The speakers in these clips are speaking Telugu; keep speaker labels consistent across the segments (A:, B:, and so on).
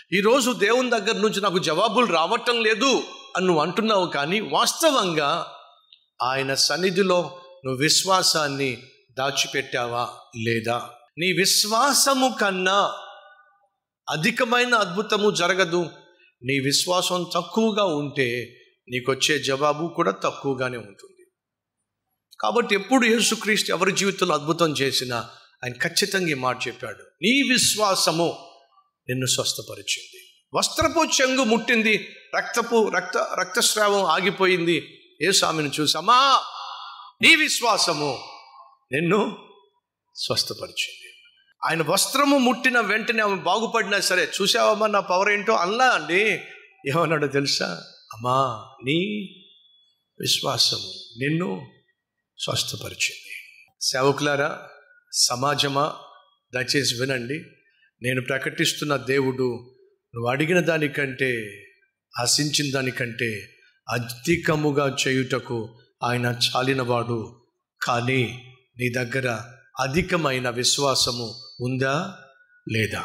A: ఈరోజు దేవుని దగ్గర నుంచి నాకు జవాబులు రావటం లేదు అని నువ్వు అంటున్నావు కానీ వాస్తవంగా ఆయన సన్నిధిలో నువ్వు విశ్వాసాన్ని దాచిపెట్టావా లేదా నీ విశ్వాసము కన్నా అధికమైన అద్భుతము జరగదు నీ విశ్వాసం తక్కువగా ఉంటే నీకొచ్చే జవాబు కూడా తక్కువగానే ఉంటుంది కాబట్టి ఎప్పుడు యేసుక్రీస్తు ఎవరి జీవితంలో అద్భుతం చేసినా ఆయన ఖచ్చితంగా ఈ మాట చెప్పాడు నీ విశ్వాసము నిన్ను స్వస్థపరిచింది వస్త్రపు చెంగు ముట్టింది రక్తపు రక్త రక్తస్రావం ఆగిపోయింది ఏ స్వామిని చూసామా నీ విశ్వాసము నిన్ను స్వస్థపరిచింది ఆయన వస్త్రము ముట్టిన వెంటనే ఆమె బాగుపడినా సరే చూసావమ్మా నా పవర్ ఏంటో అల్లా అండి ఏమన్నాడో తెలుసా అమ్మా నీ విశ్వాసము నిన్ను స్వస్థపరిచింది సేవకులారా సమాజమా దయచేసి వినండి నేను ప్రకటిస్తున్న దేవుడు నువ్వు అడిగిన దానికంటే ఆశించిన దానికంటే అధికముగా చేయుటకు ఆయన చాలినవాడు కానీ నీ దగ్గర అధికమైన విశ్వాసము ఉందా లేదా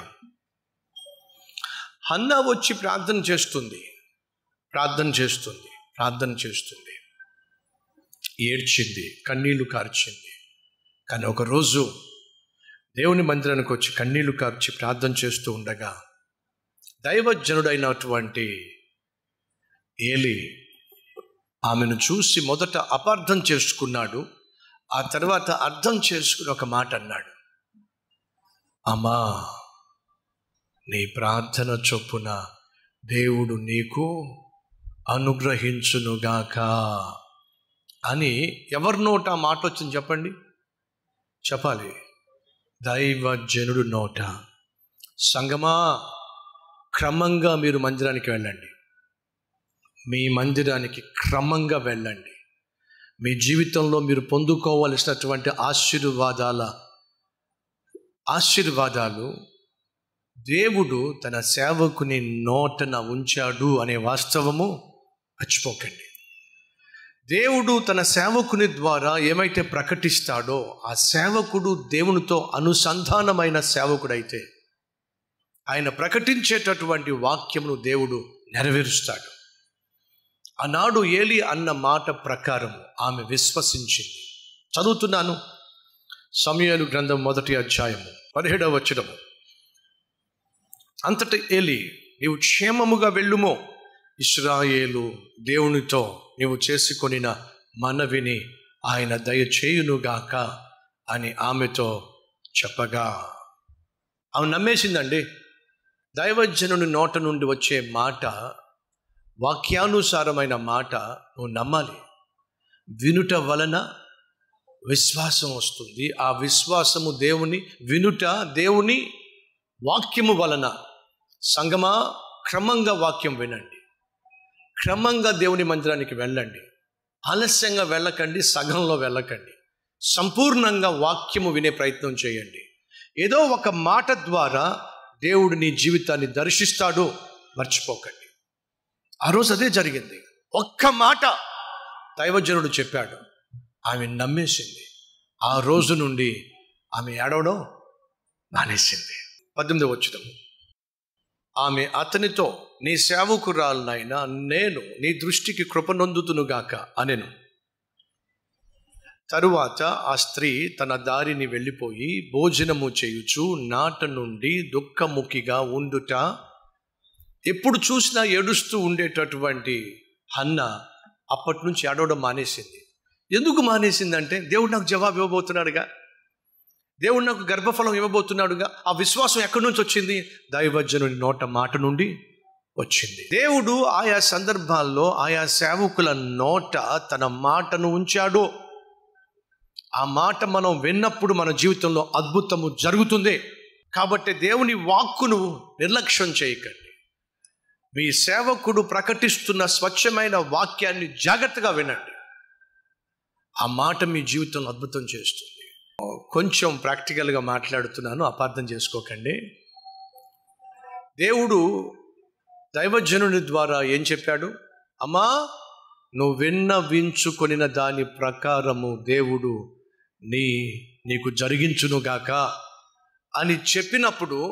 A: హన్నా వచ్చి ప్రార్థన చేస్తుంది ప్రార్థన చేస్తుంది ప్రార్థన చేస్తుంది ఏడ్చింది కన్నీళ్లు కార్చింది కానీ ఒకరోజు దేవుని మందిరానికి వచ్చి కన్నీళ్లు కార్చి ప్రార్థన చేస్తూ ఉండగా దైవజనుడైనటువంటి ఏలి ఆమెను చూసి మొదట అపార్థం చేసుకున్నాడు ఆ తర్వాత అర్థం చేసుకుని ఒక మాట అన్నాడు అమ్మా నీ ప్రార్థన చొప్పున దేవుడు నీకు అనుగ్రహించునుగాక అని ఎవరి నోట ఆ మాట వచ్చింది చెప్పండి చెప్పాలి దైవజనుడు నోట సంగమా క్రమంగా మీరు మందిరానికి వెళ్ళండి మీ మందిరానికి క్రమంగా వెళ్ళండి మీ జీవితంలో మీరు పొందుకోవలసినటువంటి ఆశీర్వాదాల ఆశీర్వాదాలు దేవుడు తన సేవకుని నోటన ఉంచాడు అనే వాస్తవము మర్చిపోకండి దేవుడు తన సేవకుని ద్వారా ఏమైతే ప్రకటిస్తాడో ఆ సేవకుడు దేవునితో అనుసంధానమైన సేవకుడైతే ఆయన ప్రకటించేటటువంటి వాక్యమును దేవుడు నెరవేరుస్తాడు ఆనాడు ఏలి అన్న మాట ప్రకారం ఆమె విశ్వసించింది చదువుతున్నాను సమయాలు గ్రంథం మొదటి అధ్యాయము పదిహేడవ వచ్చడము అంతట ఏలి నీవు క్షేమముగా వెళ్ళుమో ఇస్రాయేలు దేవునితో నీవు చేసుకొనిన మనవిని ఆయన దయచేయునుగాక అని ఆమెతో చెప్పగా ఆమె నమ్మేసిందండి దైవజనుని నోట నుండి వచ్చే మాట వాక్యానుసారమైన మాట నువ్వు నమ్మాలి వినుట వలన విశ్వాసం వస్తుంది ఆ విశ్వాసము దేవుని వినుట దేవుని వాక్యము వలన సంగమా క్రమంగా వాక్యం వినండి క్రమంగా దేవుని మందిరానికి వెళ్ళండి ఆలస్యంగా వెళ్ళకండి సగంలో వెళ్ళకండి సంపూర్ణంగా వాక్యము వినే ప్రయత్నం చేయండి ఏదో ఒక మాట ద్వారా దేవుడు నీ జీవితాన్ని దర్శిస్తాడు మర్చిపోకండి ఆ రోజు అదే జరిగింది ఒక్క మాట దైవజనుడు చెప్పాడు ఆమె నమ్మేసింది ఆ రోజు నుండి ఆమె ఏడవడం మానేసింది పద్దెనిమిది వచ్చడం ఆమె అతనితో నీ సేవకురాలనైనా నేను నీ దృష్టికి కృపనొందుతునుగాక అనెను తరువాత ఆ స్త్రీ తన దారిని వెళ్ళిపోయి భోజనము చేయుచు నాట నుండి దుఃఖముఖిగా ఉండుట ఎప్పుడు చూసినా ఏడుస్తూ ఉండేటటువంటి హన్న అప్పటి నుంచి ఏడవడం మానేసింది ఎందుకు మానేసిందంటే దేవుడు నాకు జవాబు ఇవ్వబోతున్నాడుగా దేవుడు నాకు గర్భఫలం ఇవ్వబోతున్నాడుగా ఆ విశ్వాసం ఎక్కడి నుంచి వచ్చింది దైవజనుని నోట మాట నుండి వచ్చింది దేవుడు ఆయా సందర్భాల్లో ఆయా సేవకుల నోట తన మాటను ఉంచాడు ఆ మాట మనం విన్నప్పుడు మన జీవితంలో అద్భుతము జరుగుతుంది కాబట్టి దేవుని వాక్కును నిర్లక్ష్యం చేయకండి మీ సేవకుడు ప్రకటిస్తున్న స్వచ్ఛమైన వాక్యాన్ని జాగ్రత్తగా వినండి ఆ మాట మీ జీవితంలో అద్భుతం చేస్తుంది కొంచెం ప్రాక్టికల్గా మాట్లాడుతున్నాను అపార్థం చేసుకోకండి దేవుడు దైవజనుని ద్వారా ఏం చెప్పాడు అమ్మా నువ్వు విన్నవించుకొనిన దాని ప్రకారము దేవుడు నీ నీకు జరిగించునుగాక అని చెప్పినప్పుడు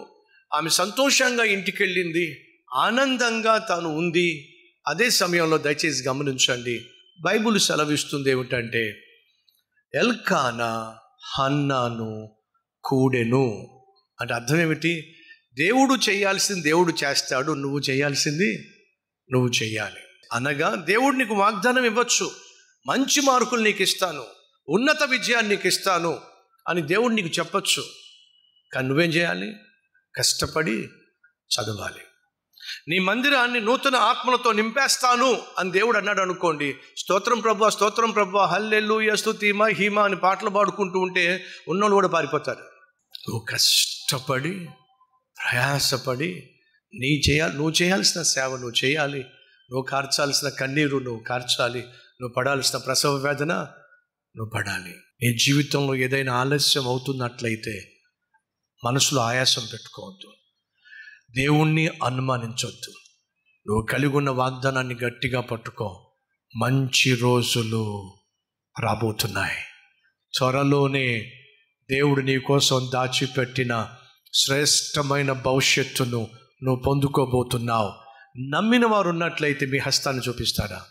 A: ఆమె సంతోషంగా ఇంటికి వెళ్ళింది ఆనందంగా తాను ఉంది అదే సమయంలో దయచేసి గమనించండి బైబుల్ సెలవిస్తుంది ఏమిటంటే ఎల్కానా హన్నాను కూడెను అంటే అర్థం ఏమిటి దేవుడు చేయాల్సింది దేవుడు చేస్తాడు నువ్వు చేయాల్సింది నువ్వు చేయాలి అనగా దేవుడు నీకు వాగ్దానం ఇవ్వచ్చు మంచి మార్కులు నీకు ఇస్తాను ఉన్నత విజయాన్ని నీకు ఇస్తాను అని దేవుడు నీకు చెప్పచ్చు కానీ నువ్వేం చేయాలి కష్టపడి చదవాలి నీ మందిరాన్ని నూతన ఆత్మలతో నింపేస్తాను అని దేవుడు అన్నాడు అనుకోండి స్తోత్రం ప్రభు స్తోత్రం ప్రభు హల్లెల్లు స్తుతి మహిమ అని పాటలు పాడుకుంటూ ఉంటే ఉన్నోళ్ళు కూడా పారిపోతారు నువ్వు కష్టపడి ప్రయాసపడి నీ చేయాలి నువ్వు చేయాల్సిన సేవ నువ్వు చేయాలి నువ్వు కార్చాల్సిన కన్నీరు నువ్వు కార్చాలి నువ్వు పడాల్సిన ప్రసవ వేదన నువ్వు పడాలి నీ జీవితంలో ఏదైనా ఆలస్యం అవుతున్నట్లయితే మనసులో ఆయాసం పెట్టుకోవద్దు దేవుణ్ణి అనుమానించొద్దు నువ్వు కలిగి ఉన్న వాగ్దానాన్ని గట్టిగా పట్టుకో మంచి రోజులు రాబోతున్నాయి త్వరలోనే దేవుడు నీ కోసం దాచిపెట్టిన శ్రేష్టమైన భవిష్యత్తును నువ్వు పొందుకోబోతున్నావు నమ్మిన వారు ఉన్నట్లయితే మీ హస్తాన్ని చూపిస్తారా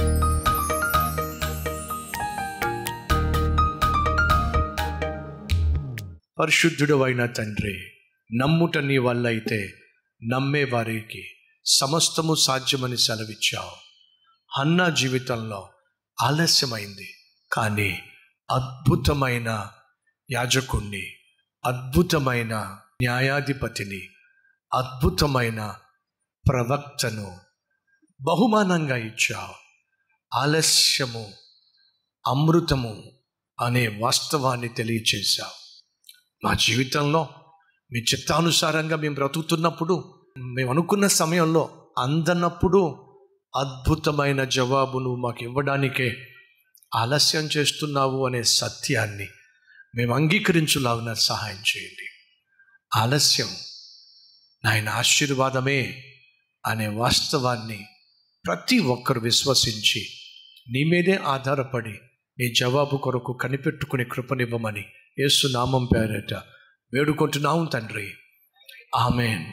A: పరిశుద్ధుడు అయిన తండ్రి నమ్ముట నీ వల్ల అయితే నమ్మే వారికి సమస్తము సాధ్యమని సెలవిచ్చావు అన్న జీవితంలో ఆలస్యమైంది కానీ అద్భుతమైన యాజకుణ్ణి అద్భుతమైన న్యాయాధిపతిని అద్భుతమైన ప్రవక్తను బహుమానంగా ఇచ్చావు ఆలస్యము అమృతము అనే వాస్తవాన్ని తెలియచేశావు మా జీవితంలో మీ చిత్తానుసారంగా మేము బ్రతుకుతున్నప్పుడు మేము అనుకున్న సమయంలో అందనప్పుడు అద్భుతమైన జవాబును మాకు ఇవ్వడానికే ఆలస్యం చేస్తున్నావు అనే సత్యాన్ని మేము అంగీకరించులాగున సహాయం చేయండి ఆలస్యం నాయన ఆశీర్వాదమే అనే వాస్తవాన్ని ప్రతి ఒక్కరు విశ్వసించి నీ మీదే ఆధారపడి నీ జవాబు కొరకు కనిపెట్టుకునే కృపనివ్వమని యేసు నామం పేరట వేడుకుంటున్నాము తండ్రి ఆమెన్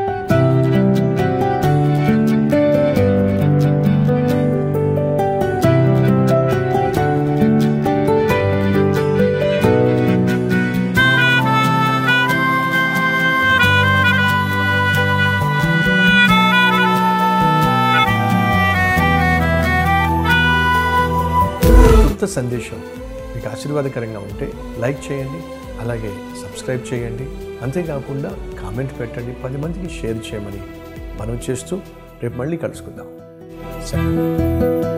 B: కొత్త సందేశం మీకు ఆశీర్వాదకరంగా ఉంటే లైక్ చేయండి అలాగే సబ్స్క్రైబ్ చేయండి అంతేకాకుండా కామెంట్ పెట్టండి పది మందికి షేర్ చేయమని మనం చేస్తూ రేపు మళ్ళీ కలుసుకుందాం సరే